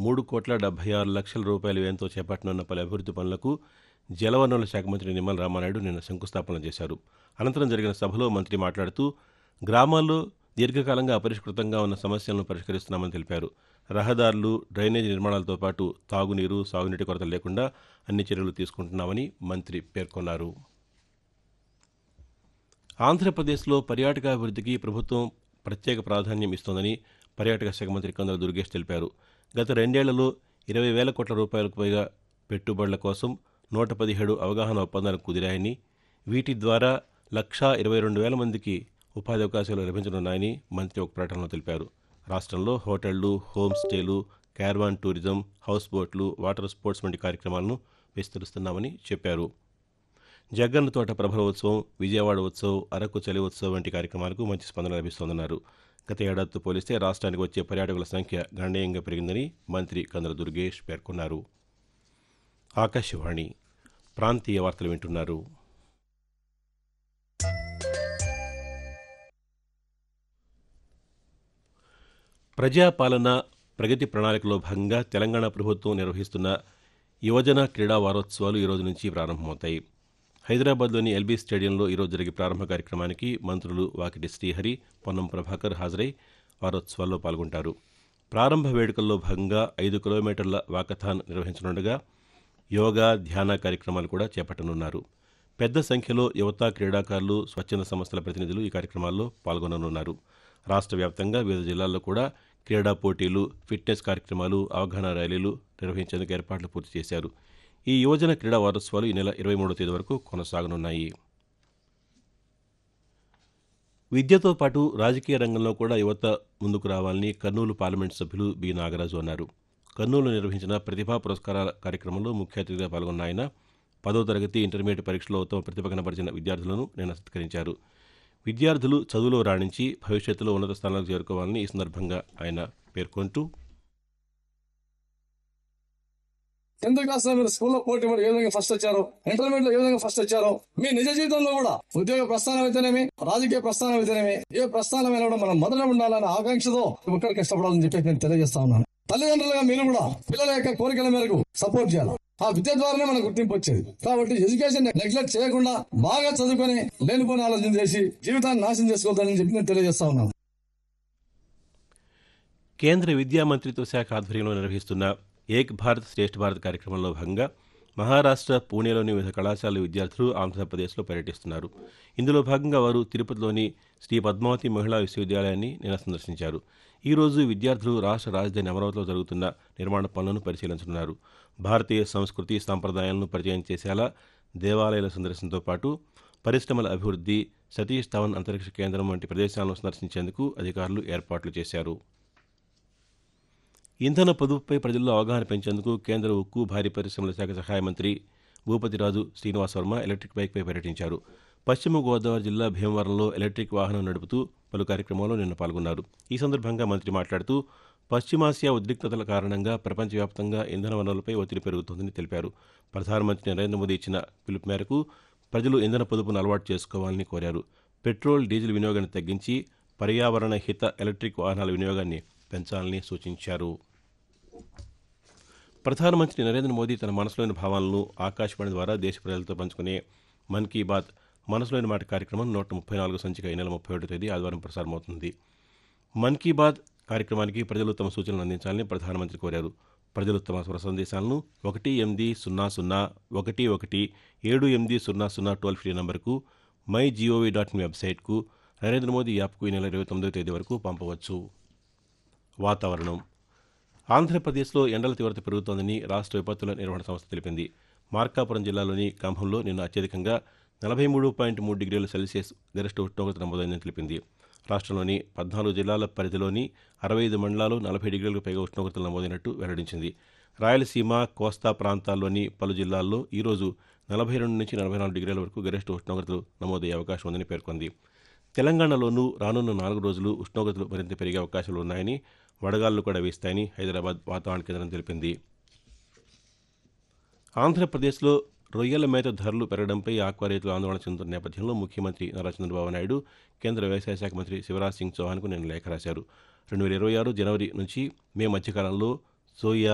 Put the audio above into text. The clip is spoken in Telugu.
మూడు కోట్ల డెబ్బై ఆరు లక్షల రూపాయల వ్యయంతో చేపట్టనున్న పలు అభివృద్ది పనులకు జలవనరుల శాఖ మంత్రి నిమ్మల రామానాయుడు నిన్న శంకుస్థాపన చేశారు అనంతరం జరిగిన సభలో మంత్రి మాట్లాడుతూ గ్రామాల్లో దీర్ఘకాలంగా అపరిష్కృతంగా ఉన్న సమస్యలను పరిష్కరిస్తున్నామని తెలిపారు రహదారులు డ్రైనేజీ నిర్మాణాలతో పాటు తాగునీరు సాగునీటి కొరత లేకుండా అన్ని చర్యలు తీసుకుంటున్నామని మంత్రి పేర్కొన్నారు ఆంధ్రప్రదేశ్లో పర్యాటకాభివృద్ధికి ప్రభుత్వం ప్రత్యేక ప్రాధాన్యం ఇస్తోందని పర్యాటక శాఖ మంత్రి కందుల దుర్గేష్ తెలిపారు గత రెండేళ్లలో ఇరవై వేల కోట్ల రూపాయలకు పైగా పెట్టుబడుల కోసం నూట పదిహేడు అవగాహన ఒప్పందాలు కుదిరాయని వీటి ద్వారా లక్షా ఇరవై రెండు వేల మందికి ఉపాధి అవకాశాలు లభించనున్నాయని మంత్రి ఒక ప్రకటనలో తెలిపారు రాష్ట్రంలో హోటళ్లు హోమ్ స్టేలు క్యార్వాన్ టూరిజం హౌస్ బోట్లు వాటర్ స్పోర్ట్స్ వంటి కార్యక్రమాలను విస్తరిస్తున్నామని చెప్పారు జగ్గన్న తోట ప్రభల ఉత్సవం విజయవాడ ఉత్సవం అరకు చలి ఉత్సవం వంటి కార్యక్రమాలకు మంచి స్పందన లభిస్తోందన్నారు గత ఏడాదితో పోలిస్తే రాష్ట్రానికి వచ్చే పర్యాటకుల సంఖ్య గణనీయంగా పెరిగిందని మంత్రి కందుల దుర్గేష్ పేర్కొన్నారు ఆకాశవాణి ప్రాంతీయ వార్తలు వింటున్నారు ప్రజాపాలన ప్రగతి ప్రణాళికలో భాగంగా తెలంగాణ ప్రభుత్వం నిర్వహిస్తున్న యువజన క్రీడా వారోత్సవాలు ఈ రోజు నుంచి ప్రారంభమవుతాయి హైదరాబాద్లోని ఎల్బీ స్టేడియంలో ఈరోజు జరిగే ప్రారంభ కార్యక్రమానికి మంత్రులు వాకిటి శ్రీహరి పొన్నం ప్రభాకర్ హాజరై వారోత్సవాల్లో పాల్గొంటారు ప్రారంభ వేడుకల్లో భాగంగా ఐదు కిలోమీటర్ల వాకథాన్ నిర్వహించనుండగా యోగా ధ్యాన కార్యక్రమాలు కూడా చేపట్టనున్నారు పెద్ద సంఖ్యలో యువత క్రీడాకారులు స్వచ్ఛంద సంస్థల ప్రతినిధులు ఈ కార్యక్రమాల్లో పాల్గొననున్నారు రాష్ట్ర వ్యాప్తంగా వివిధ జిల్లాల్లో కూడా క్రీడా పోటీలు ఫిట్నెస్ కార్యక్రమాలు అవగాహన ర్యాలీలు నిర్వహించేందుకు ఏర్పాట్లు పూర్తి చేశారు ఈ యువజన క్రీడా వారోత్సవాలు ఈ నెల ఇరవై మూడో తేదీ వరకు కొనసాగనున్నాయి విద్యతో పాటు రాజకీయ రంగంలో కూడా యువత ముందుకు రావాలని కర్నూలు పార్లమెంట్ సభ్యులు బి నాగరాజు అన్నారు కర్నూలు నిర్వహించిన ప్రతిభా పురస్కారాల కార్యక్రమంలో ముఖ్య అతిథిగా పాల్గొన్న ఆయన పదో తరగతి ఇంటర్మీడియట్ పరీక్షలో ఉత్తమ ప్రతిభ కనబరిచిన విద్యార్థులను నిన్న సత్కరించారు విద్యార్థులు చదువులో రాణించి భవిష్యత్తులో ఉన్నత స్థానాలకు చేరుకోవాలని ఈ సందర్భంగా ఆయన పేర్కొంటూ టెన్త్ క్లాస్ లో మీరు స్కూల్లో పోటీ పడి ఏ విధంగా ఫస్ట్ వచ్చారో ఇంటర్మీడియట్ లో ఏ విధంగా ఫస్ట్ వచ్చారో మీ నిజ జీవితంలో కూడా ఉద్యోగ ప్రస్థానం అయితేనేమి రాజకీయ ప్రస్థానం అయితేనేమి ఏ ప్రస్థానమైనా కూడా మనం మొదట ఉండాలనే ఆకాంక్షతో ఇక్కడ కష్టపడాలని చెప్పి నేను తెలియజేస్తా ఉన్నాను తల్లిదండ్రులుగా మీరు కూడా పిల్లల యొక్క కోరికల మేరకు సపోర్ట్ చేయాలి ఆ విద్య ద్వారానే మనకు గుర్తింపు వచ్చేది కాబట్టి ఎడ్యుకేషన్ నెగ్లెక్ట్ చేయకుండా బాగా చదువుకొని లేనిపోని ఆలోచన చేసి జీవితాన్ని నాశనం చేసుకోవద్దని చెప్పి నేను తెలియజేస్తా ఉన్నాను కేంద్ర విద్యా మంత్రిత్వ శాఖ ఆధ్వర్యంలో నిర్వహిస్తున్న ఏక్ భారత్ శ్రేష్ఠ భారత్ కార్యక్రమంలో భాగంగా మహారాష్ట్ర పూణేలోని వివిధ కళాశాలల విద్యార్థులు ఆంధ్రప్రదేశ్లో పర్యటిస్తున్నారు ఇందులో భాగంగా వారు తిరుపతిలోని శ్రీ పద్మావతి మహిళా విశ్వవిద్యాలయాన్ని నిన్న సందర్శించారు ఈ రోజు విద్యార్థులు రాష్ట్ర రాజధాని అమరావతిలో జరుగుతున్న నిర్మాణ పనులను పరిశీలించనున్నారు భారతీయ సంస్కృతి సంప్రదాయాలను పరిచయం చేసేలా దేవాలయాల సందర్శనతో పాటు పరిశ్రమల అభివృద్ధి సతీష్ ధవన్ అంతరిక్ష కేంద్రం వంటి ప్రదేశాలను సందర్శించేందుకు అధికారులు ఏర్పాట్లు చేశారు ఇంధన పొదుపుపై ప్రజల్లో అవగాహన పెంచేందుకు కేంద్ర ఉక్కు భారీ పరిశ్రమల శాఖ సహాయ మంత్రి భూపతిరాజు శ్రీనివాస్ వర్మ ఎలక్ట్రిక్ బైక్పై పర్యటించారు పశ్చిమ గోదావరి జిల్లా భీమవరంలో ఎలక్ట్రిక్ వాహనం నడుపుతూ పలు కార్యక్రమాల్లో నిన్న పాల్గొన్నారు ఈ సందర్భంగా మంత్రి మాట్లాడుతూ పశ్చిమాసియా ఉద్రిక్తతల కారణంగా ప్రపంచవ్యాప్తంగా ఇంధన వనరులపై ఒత్తిడి పెరుగుతోందని తెలిపారు ప్రధానమంత్రి నరేంద్ర మోదీ ఇచ్చిన పిలుపు మేరకు ప్రజలు ఇంధన పొదుపును అలవాటు చేసుకోవాలని కోరారు పెట్రోల్ డీజిల్ వినియోగాన్ని తగ్గించి పర్యావరణ హిత ఎలక్ట్రిక్ వాహనాల వినియోగాన్ని పెంచాలని సూచించారు ప్రధానమంత్రి నరేంద్ర మోదీ తన మనసులోని భావాలను ఆకాశవాణి ద్వారా దేశ ప్రజలతో పంచుకునే మన్ కీ బాత్ మనసులోని మాట కార్యక్రమం నూట ముప్పై నాలుగు సంచిక ఈ నెల ముప్పై ఒకటో తేదీ ఆదివారం ప్రసారమవుతుంది మన్ కీ బాత్ కార్యక్రమానికి ప్రజలు తమ సూచనలు అందించాలని ప్రధానమంత్రి కోరారు ప్రజలు తమ స్వర సందేశాలను ఒకటి ఎనిమిది సున్నా సున్నా ఒకటి ఒకటి ఏడు ఎనిమిది సున్నా సున్నా టోల్ ఫ్రీ నంబర్కు మై జీఓవీ డాట్ ఇన్ వెబ్సైట్కు నరేంద్ర మోదీ యాప్కు ఈ నెల ఇరవై తొమ్మిదో తేదీ వరకు పంపవచ్చు వాతావరణం ఆంధ్రప్రదేశ్లో ఎండల తీవ్రత పెరుగుతోందని రాష్ట్ర విపత్తుల నిర్వహణ సంస్థ తెలిపింది మార్కాపురం జిల్లాలోని కంభంలో నిన్న అత్యధికంగా నలభై మూడు పాయింట్ మూడు డిగ్రీల సెల్సియస్ గరిష్ట ఉష్ణోగ్రత నమోదైందని తెలిపింది రాష్ట్రంలోని పద్నాలుగు జిల్లాల పరిధిలోని అరవై ఐదు మండలాలు నలభై డిగ్రీలకు పైగా ఉష్ణోగ్రతలు నమోదైనట్టు వెల్లడించింది రాయలసీమ కోస్తా ప్రాంతాల్లోని పలు జిల్లాల్లో ఈరోజు నలభై రెండు నుంచి నలభై నాలుగు డిగ్రీల వరకు గరిష్ట ఉష్ణోగ్రతలు నమోదయ్యే అవకాశం ఉందని పేర్కొంది తెలంగాణలోనూ రానున్న నాలుగు రోజులు ఉష్ణోగ్రతలు మరింత పెరిగే అవకాశాలు ఉన్నాయని వడగాళ్లు కూడా వీస్తాయని హైదరాబాద్ వాతావరణ కేంద్రం తెలిపింది ఆంధ్రప్రదేశ్లో రొయ్యల మేత ధరలు పెరగడంపై ఆక్వా రైతులు ఆందోళన చెందుతున్న నేపథ్యంలో ముఖ్యమంత్రి నారా చంద్రబాబు నాయుడు కేంద్ర వ్యవసాయ శాఖ మంత్రి శివరాజ్ సింగ్ చౌహాన్కు నిన్న లేఖ రాశారు రెండు వేల ఇరవై ఆరు జనవరి నుంచి మే మధ్యకాలంలో సోయా